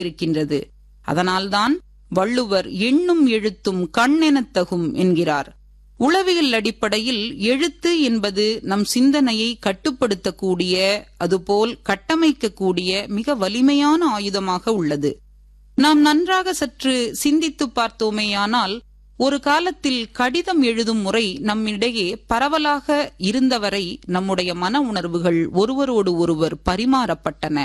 இருக்கின்றது அதனால்தான் வள்ளுவர் எண்ணும் எழுத்தும் கண்ணெனத்தகும் என்கிறார் உளவியல் அடிப்படையில் எழுத்து என்பது நம் சிந்தனையை கட்டுப்படுத்தக்கூடிய அதுபோல் கட்டமைக்கக்கூடிய மிக வலிமையான ஆயுதமாக உள்ளது நாம் நன்றாக சற்று சிந்தித்து பார்த்தோமேயானால் ஒரு காலத்தில் கடிதம் எழுதும் முறை நம்மிடையே பரவலாக இருந்தவரை நம்முடைய மன உணர்வுகள் ஒருவரோடு ஒருவர் பரிமாறப்பட்டன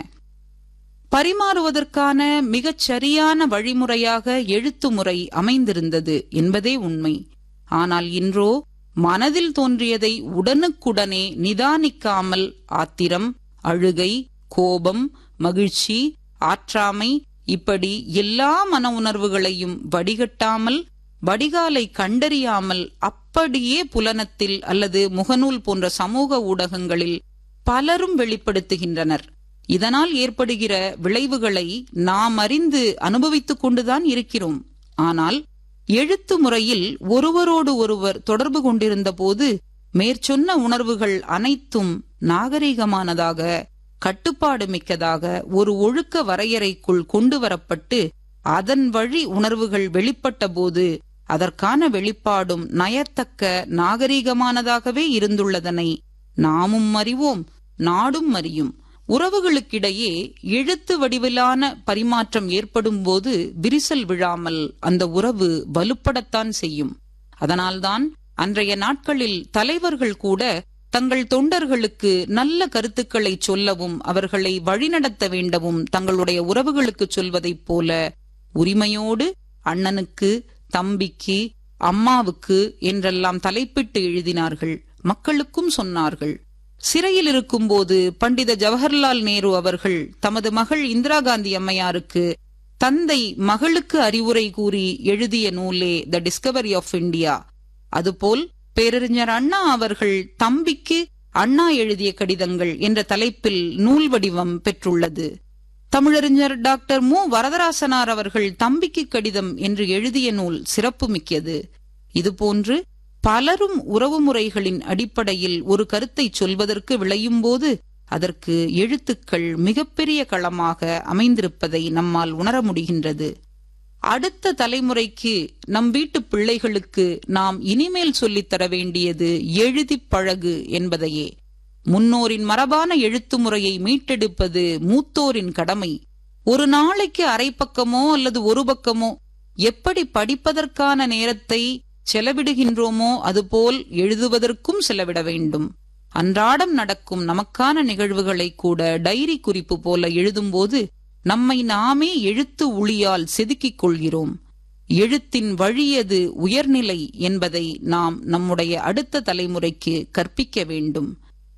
பரிமாறுவதற்கான மிகச் சரியான வழிமுறையாக எழுத்து முறை அமைந்திருந்தது என்பதே உண்மை ஆனால் இன்றோ மனதில் தோன்றியதை உடனுக்குடனே நிதானிக்காமல் ஆத்திரம் அழுகை கோபம் மகிழ்ச்சி ஆற்றாமை இப்படி எல்லா மன உணர்வுகளையும் வடிகட்டாமல் வடிகாலை கண்டறியாமல் அப்படியே புலனத்தில் அல்லது முகநூல் போன்ற சமூக ஊடகங்களில் பலரும் வெளிப்படுத்துகின்றனர் இதனால் ஏற்படுகிற விளைவுகளை நாம் அறிந்து அனுபவித்துக் கொண்டுதான் இருக்கிறோம் ஆனால் எழுத்து முறையில் ஒருவரோடு ஒருவர் தொடர்பு கொண்டிருந்த போது மேற்சொன்ன உணர்வுகள் அனைத்தும் நாகரிகமானதாக கட்டுப்பாடு மிக்கதாக ஒரு ஒழுக்க வரையறைக்குள் கொண்டு வரப்பட்டு அதன் வழி உணர்வுகள் வெளிப்பட்ட போது அதற்கான வெளிப்பாடும் நயத்தக்க நாகரீகமானதாகவே இருந்துள்ளதனை நாமும் அறிவோம் நாடும் அறியும் உறவுகளுக்கிடையே எழுத்து வடிவிலான பரிமாற்றம் ஏற்படும் போது விரிசல் விழாமல் அந்த உறவு வலுப்படத்தான் செய்யும் அதனால்தான் அன்றைய நாட்களில் தலைவர்கள் கூட தங்கள் தொண்டர்களுக்கு நல்ல கருத்துக்களை சொல்லவும் அவர்களை வழிநடத்த வேண்டவும் தங்களுடைய உறவுகளுக்கு சொல்வதைப் போல உரிமையோடு அண்ணனுக்கு தம்பிக்கு அம்மாவுக்கு என்றெல்லாம் தலைப்பிட்டு எழுதினார்கள் மக்களுக்கும் சொன்னார்கள் சிறையில் இருக்கும்போது பண்டித ஜவஹர்லால் நேரு அவர்கள் தமது மகள் இந்திரா காந்தி அம்மையாருக்கு தந்தை மகளுக்கு அறிவுரை கூறி எழுதிய நூலே த டிஸ்கவரி ஆஃப் இந்தியா அதுபோல் பேரறிஞர் அண்ணா அவர்கள் தம்பிக்கு அண்ணா எழுதிய கடிதங்கள் என்ற தலைப்பில் நூல் வடிவம் பெற்றுள்ளது தமிழறிஞர் டாக்டர் மு வரதராசனார் அவர்கள் தம்பிக்கு கடிதம் என்று எழுதிய நூல் சிறப்புமிக்கது இதுபோன்று பலரும் உறவுமுறைகளின் அடிப்படையில் ஒரு கருத்தை சொல்வதற்கு விளையும்போது அதற்கு எழுத்துக்கள் மிகப்பெரிய களமாக அமைந்திருப்பதை நம்மால் உணர முடிகின்றது அடுத்த தலைமுறைக்கு நம் வீட்டு பிள்ளைகளுக்கு நாம் இனிமேல் சொல்லித்தர வேண்டியது எழுதிப் பழகு என்பதையே முன்னோரின் மரபான எழுத்து முறையை மீட்டெடுப்பது மூத்தோரின் கடமை ஒரு நாளைக்கு அரை பக்கமோ அல்லது ஒரு பக்கமோ எப்படி படிப்பதற்கான நேரத்தை செலவிடுகின்றோமோ அதுபோல் எழுதுவதற்கும் செலவிட வேண்டும் அன்றாடம் நடக்கும் நமக்கான நிகழ்வுகளை கூட டைரி குறிப்பு போல எழுதும்போது நம்மை நாமே எழுத்து ஒளியால் செதுக்கிக் கொள்கிறோம் எழுத்தின் வழியது உயர்நிலை என்பதை நாம் நம்முடைய அடுத்த தலைமுறைக்கு கற்பிக்க வேண்டும்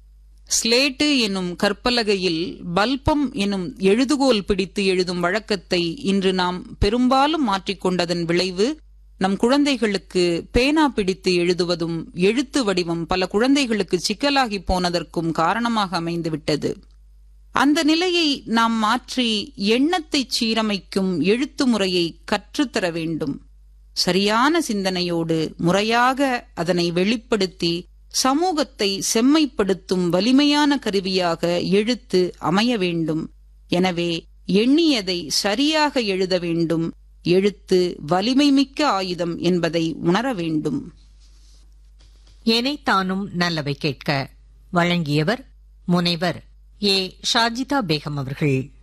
ஸ்லேட்டு எனும் கற்பலகையில் பல்பம் எனும் எழுதுகோல் பிடித்து எழுதும் வழக்கத்தை இன்று நாம் பெரும்பாலும் மாற்றிக்கொண்டதன் விளைவு நம் குழந்தைகளுக்கு பேனா பிடித்து எழுதுவதும் எழுத்து வடிவம் பல குழந்தைகளுக்கு சிக்கலாகி போனதற்கும் காரணமாக அமைந்துவிட்டது அந்த நிலையை நாம் மாற்றி எண்ணத்தை சீரமைக்கும் எழுத்து முறையை கற்றுத்தர வேண்டும் சரியான சிந்தனையோடு முறையாக அதனை வெளிப்படுத்தி சமூகத்தை செம்மைப்படுத்தும் வலிமையான கருவியாக எழுத்து அமைய வேண்டும் எனவே எண்ணியதை சரியாக எழுத வேண்டும் எழுத்து வலிமைமிக்க ஆயுதம் என்பதை உணர வேண்டும் எனைத்தானும் நல்லவை கேட்க வழங்கியவர் முனைவர் ஏ ஷாஜிதா பேகம் அவர்கள்